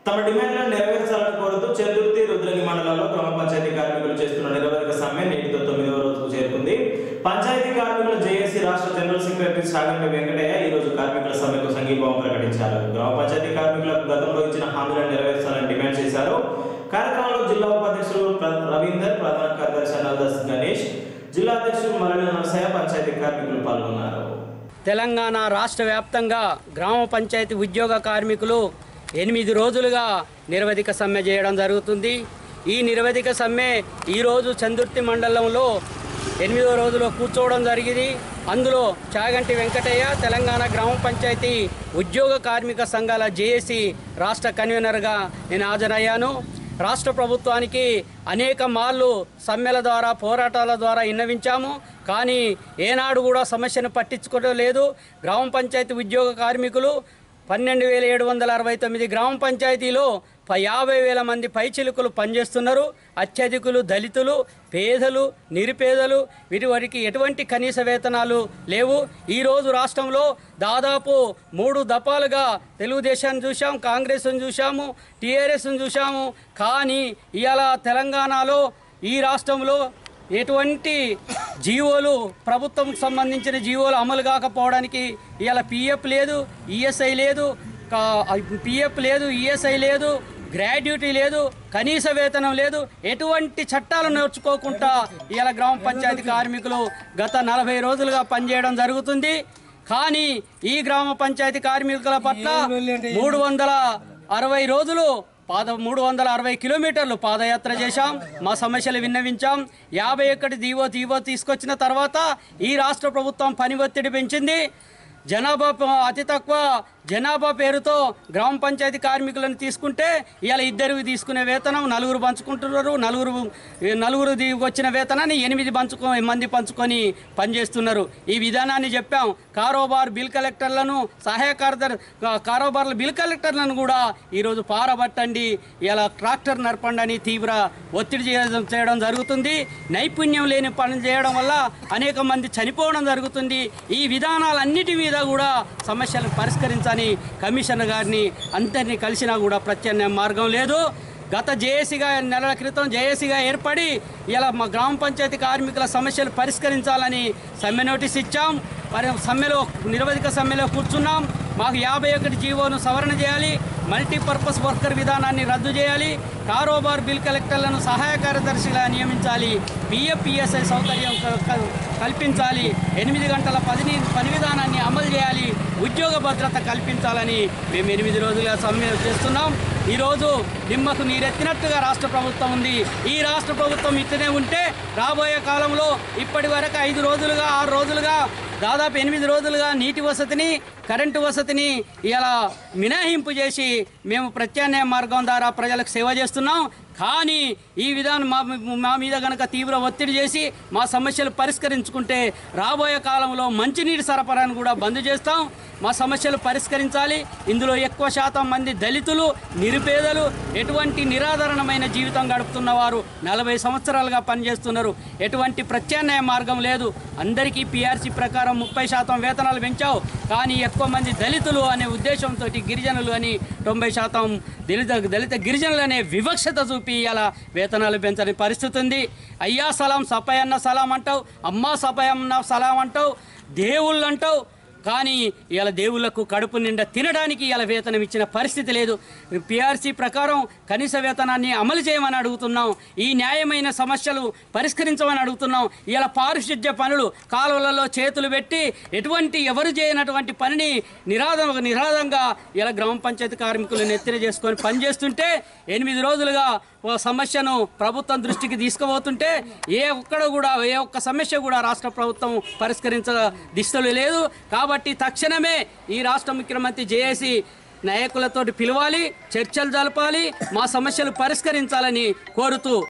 తమ డిమాండ్లను నెరవేర్చాలని కోరుతూ చెల్దుర్తి రుద్రగి మండలంలో గ్రామ పంచాయతీ కార్మికులు చేస్తున్న నిరవధిక సమ్మె నేటితో తొమ్మిదవ రోజుకు చేరుకుంది పంచాయతీ కార్మికుల జేఏసీ రాష్ట్ర జనరల్ సెక్రటరీ సాగంటి వెంకటయ్య ఈ రోజు కార్మికుల సమ్మెకు సంఘీభావం ప్రకటించారు గ్రామ పంచాయతీ కార్మికులకు గతంలో ఇచ్చిన హామీలను నెరవేర్చాలని డిమాండ్ చేశారు కార్యక్రమంలో జిల్లా ఉపాధ్యక్షులు ప్ర- రవీందర్ ప్రధాన కార్యదర్శి అనాదాస్ గణేష్ జిల్లా అధ్యక్షులు మరణ నరసయ్య పంచాయతీ కార్మికులు పాల్గొన్నారు తెలంగాణ రాష్ట్ర వ్యాప్తంగా గ్రామ పంచాయతీ ఉద్యోగ కార్మికులు ఎనిమిది రోజులుగా నిరవధిక సమ్మె చేయడం జరుగుతుంది ఈ నిరవధిక సమ్మె ఈరోజు చందుర్తి మండలంలో ఎనిమిదో రోజులో కూర్చోవడం జరిగింది అందులో చాగంటి వెంకటయ్య తెలంగాణ గ్రామ పంచాయతీ ఉద్యోగ కార్మిక సంఘాల జేఏసీ రాష్ట్ర కన్వీనర్గా నేను హాజరయ్యాను రాష్ట్ర ప్రభుత్వానికి అనేక మార్లు సమ్మెల ద్వారా పోరాటాల ద్వారా విన్నవించాము కానీ ఏనాడు కూడా సమస్యను పట్టించుకోవడం లేదు గ్రామ పంచాయతీ ఉద్యోగ కార్మికులు పన్నెండు వేల ఏడు వందల అరవై తొమ్మిది గ్రామ పంచాయతీలో ప- యాభై వేల మంది పైచిలుకులు పనిచేస్తున్నారు అత్యధికులు దళితులు పేదలు నిరుపేదలు వీరి వారికి ఎటువంటి కనీస వేతనాలు లేవు ఈరోజు రాష్ట్రంలో దాదాపు మూడు దఫాలుగా తెలుగుదేశాన్ని చూసాం కాంగ్రెస్ను చూసాము టీఆర్ఎస్ను చూసాము కానీ ఇవాళ తెలంగాణలో ఈ రాష్ట్రంలో ఎటువంటి జీవోలు ప్రభుత్వం సంబంధించిన జీవోలు అమలు కాకపోవడానికి ఇవాళ పిఎఫ్ లేదు ఈఎస్ఐ లేదు పిఎఫ్ లేదు ఈఎస్ఐ లేదు గ్రాడ్యుటీ లేదు కనీస వేతనం లేదు ఎటువంటి చట్టాలు నేర్చుకోకుండా ఇవాళ గ్రామ పంచాయతీ కార్మికులు గత నలభై రోజులుగా పనిచేయడం జరుగుతుంది కానీ ఈ గ్రామ పంచాయతీ కార్మికుల పట్ల మూడు వందల అరవై రోజులు పాద మూడు వందల అరవై కిలోమీటర్లు పాదయాత్ర చేశాం మా సమస్యలు విన్నవించాం యాభై ఒకటి దీవో దీవో తీసుకొచ్చిన తర్వాత ఈ రాష్ట్ర ప్రభుత్వం పని ఒత్తిడి పెంచింది జనాభా ప- అతి తక్కువ జనాభా పేరుతో గ్రామ పంచాయతీ కార్మికులను తీసుకుంటే ఇవాళ ఇద్దరికి తీసుకునే వేతనం నలుగురు పంచుకుంటున్నారు నలుగురు నలుగురు ది- వచ్చిన వేతనాన్ని ఎనిమిది పంచుకో మంది పంచుకొని పనిచేస్తున్నారు ఈ విధానాన్ని చెప్పాం కారోబార్ బిల్ కలెక్టర్లను సహాయ కార్యదర్ కారోబార్ల బిల్ కలెక్టర్లను కూడా ఈరోజు పారబట్టండి ఇలా ట్రాక్టర్ నడపండి అని తీవ్ర ఒత్తిడి చేయడం చేయడం జరుగుతుంది నైపుణ్యం లేని పని చేయడం వల్ల అనేక మంది చనిపోవడం జరుగుతుంది ఈ విధానాలన్నిటి మీద కూడా సమస్యలు పరిష్కరించని కమిషనర్ గారిని అందరినీ కలిసినా కూడా ప్రత్యామ్నాయ మార్గం లేదు గత జేఏసీగా నెలల క్రితం జేఏసీగా ఏర్పడి ఇలా మా గ్రామ పంచాయతీ కార్మికుల సమస్యలు పరిష్కరించాలని సమ్మె నోటీస్ ఇచ్చాం మరి సమ్మెలో నిరవధిక సమ్మెలో కూర్చున్నాం మాకు యాభై ఒకటి జీవోను సవరణ చేయాలి మల్టీపర్పస్ వర్కర్ విధానాన్ని రద్దు చేయాలి కారోబార్ బిల్ కలెక్టర్లను సహాయ కార్యదర్శిగా నియమించాలి పిఎఫ్ పిఎస్ఐ సౌకర్యం క- క- కల్పించాలి ఎనిమిది గంటల పని పని విధానాన్ని అమలు చేయాలి ఉద్యోగ భద్రత కల్పించాలని మేము ఎనిమిది రోజులుగా సమ్మె చేస్తున్నాం ఈరోజు నిమ్మకు నీరెత్తినట్టుగా రాష్ట్ర ప్రభుత్వం ఉంది ఈ రాష్ట్ర ప్రభుత్వం ఇట్లనే ఉంటే రాబోయే కాలంలో ఇప్పటి వరకు ఐదు రోజులుగా ఆరు రోజులుగా దాదాపు ఎనిమిది రోజులుగా నీటి వసతిని కరెంటు వసతిని ఇలా మినహాయింపు చేసి మేము ప్రత్యామ్నాయ మార్గం ద్వారా ప్రజలకు సేవ చేస్తున్నాం కానీ ఈ విధానం మా మా మీద గనక తీవ్ర ఒత్తిడి చేసి మా సమస్యలు పరిష్కరించుకుంటే రాబోయే కాలంలో మంచినీటి సరఫరాను కూడా బంద్ చేస్తాం మా సమస్యలు పరిష్కరించాలి ఇందులో ఎక్కువ శాతం మంది దళితులు నిరుపేదలు ఎటువంటి నిరాదరణమైన జీవితం గడుపుతున్న వారు నలభై సంవత్సరాలుగా పనిచేస్తున్నారు ఎటువంటి ప్రత్యామ్నాయ మార్గం లేదు అందరికీ పిఆర్సీ ప్రకారం ముప్పై శాతం వేతనాలు పెంచావు కానీ ఎక్కువ మంది దళితులు అనే ఉద్దేశంతో గిరిజనులు అని తొంభై శాతం దళిత దళిత గిరిజనులు అనే వివక్షత చూపి ఇలా వేతనాలు పెంచని పరిస్థితి ఉంది అయ్యా సలాం సపయన్న సలాం అంటావు అమ్మా సపయన్న సలాం అంటావు దేవుళ్ళు అంటావు కానీ ఇలా దేవుళ్లకు కడుపు నిండా తినడానికి ఇలా వేతనం ఇచ్చిన పరిస్థితి లేదు పిఆర్సీ ప్రకారం కనీస వేతనాన్ని అమలు చేయమని అడుగుతున్నాం ఈ న్యాయమైన సమస్యలు పరిష్కరించమని అడుగుతున్నాం ఇలా పారిశుద్ధ్య పనులు కాలువలలో చేతులు పెట్టి ఎటువంటి ఎవరు చేయనటువంటి పనిని నిరాధం నిరాధంగా ఇలా గ్రామ పంచాయతీ కార్మికులు నెత్తిన చేసుకొని పనిచేస్తుంటే ఎనిమిది రోజులుగా ఓ సమస్యను ప్రభుత్వం దృష్టికి తీసుకుపోతుంటే ఏ ఒక్కడ కూడా ఏ ఒక్క సమస్య కూడా రాష్ట్ర ప్రభుత్వం పరిష్కరించ దిశలు లేదు కాబట్టి తక్షణమే ఈ రాష్ట్ర ముఖ్యమంత్రి జేఏసీ నాయకులతోటి పిలవాలి చర్చలు జరపాలి మా సమస్యలు పరిష్కరించాలని కోరుతూ